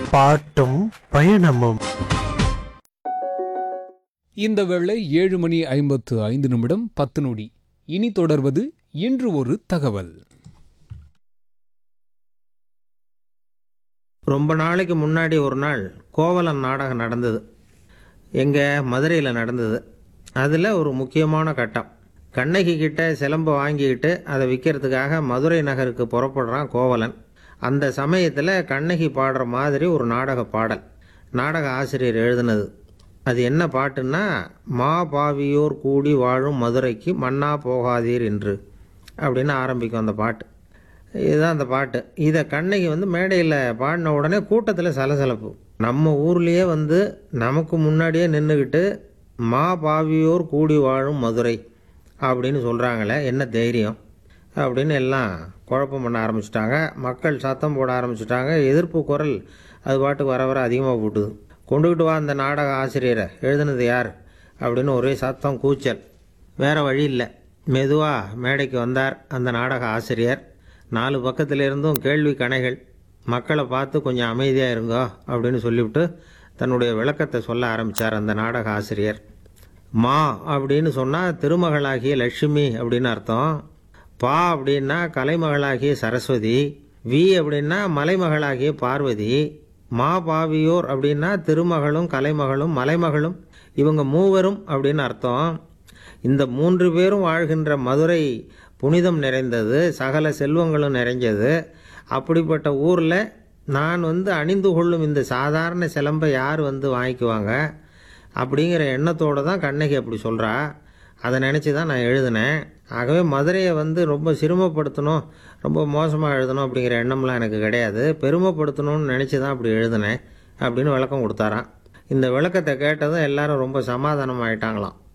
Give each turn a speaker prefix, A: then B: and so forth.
A: பாட்டும் பயணமும்
B: இந்த வேளை ஏழு மணி ஐம்பத்து ஐந்து நிமிடம் பத்து நொடி இனி தொடர்வது இன்று ஒரு தகவல்
C: ரொம்ப நாளைக்கு முன்னாடி ஒரு நாள் கோவலன் நாடகம் நடந்தது எங்கே மதுரையில் நடந்தது அதில் ஒரு முக்கியமான கட்டம் கண்ணகி கிட்ட சிலம்பை வாங்கிக்கிட்டு அதை விற்கிறதுக்காக மதுரை நகருக்கு புறப்படுறான் கோவலன் அந்த சமயத்தில் கண்ணகி பாடுற மாதிரி ஒரு நாடக பாடல் நாடக ஆசிரியர் எழுதினது அது என்ன பாட்டுன்னா மா பாவியோர் கூடி வாழும் மதுரைக்கு மன்னா போகாதீர் என்று அப்படின்னு ஆரம்பிக்கும் அந்த பாட்டு இதுதான் அந்த பாட்டு இதை கண்ணகி வந்து மேடையில் பாடின உடனே கூட்டத்தில் சலசலப்பு நம்ம ஊர்லேயே வந்து நமக்கு முன்னாடியே நின்றுக்கிட்டு மா பாவியோர் கூடி வாழும் மதுரை அப்படின்னு சொல்கிறாங்களே என்ன தைரியம் அப்படின்னு எல்லாம் குழப்பம் பண்ண ஆரம்பிச்சிட்டாங்க மக்கள் சத்தம் போட ஆரம்பிச்சிட்டாங்க எதிர்ப்பு குரல் அது பாட்டுக்கு வர வர அதிகமாக போட்டுது கொண்டுக்கிட்டு வா அந்த நாடக ஆசிரியரை எழுதுனது யார் அப்படின்னு ஒரே சத்தம் கூச்சல் வேறு வழி இல்லை மெதுவாக மேடைக்கு வந்தார் அந்த நாடக ஆசிரியர் நாலு பக்கத்துல இருந்தும் கேள்வி கணைகள் மக்களை பார்த்து கொஞ்சம் அமைதியாக இருங்கோ அப்படின்னு சொல்லிவிட்டு தன்னுடைய விளக்கத்தை சொல்ல ஆரம்பித்தார் அந்த நாடக ஆசிரியர் மா அப்படின்னு சொன்னால் திருமகளாகிய லட்சுமி அப்படின்னு அர்த்தம் பா அப்படின்னா கலைமகளாகிய சரஸ்வதி வி அப்படின்னா மலைமகளாகிய பார்வதி மா பாவியோர் அப்படின்னா திருமகளும் கலைமகளும் மலைமகளும் இவங்க மூவரும் அப்படின்னு அர்த்தம் இந்த மூன்று பேரும் வாழ்கின்ற மதுரை புனிதம் நிறைந்தது சகல செல்வங்களும் நிறைஞ்சது அப்படிப்பட்ட ஊரில் நான் வந்து அணிந்து கொள்ளும் இந்த சாதாரண சிலம்பை யார் வந்து வாங்கிக்குவாங்க அப்படிங்கிற எண்ணத்தோடு தான் கண்ணகி அப்படி சொல்கிறா அதை நினச்சி தான் நான் எழுதினேன் ஆகவே மதுரையை வந்து ரொம்ப சிரமப்படுத்தணும் ரொம்ப மோசமாக எழுதணும் அப்படிங்கிற எண்ணம்லாம் எனக்கு கிடையாது பெருமைப்படுத்தணும்னு நினச்சி தான் அப்படி எழுதினேன் அப்படின்னு விளக்கம் கொடுத்தாராம் இந்த விளக்கத்தை கேட்டதும் எல்லாரும் ரொம்ப சமாதானம் ஆயிட்டாங்களாம்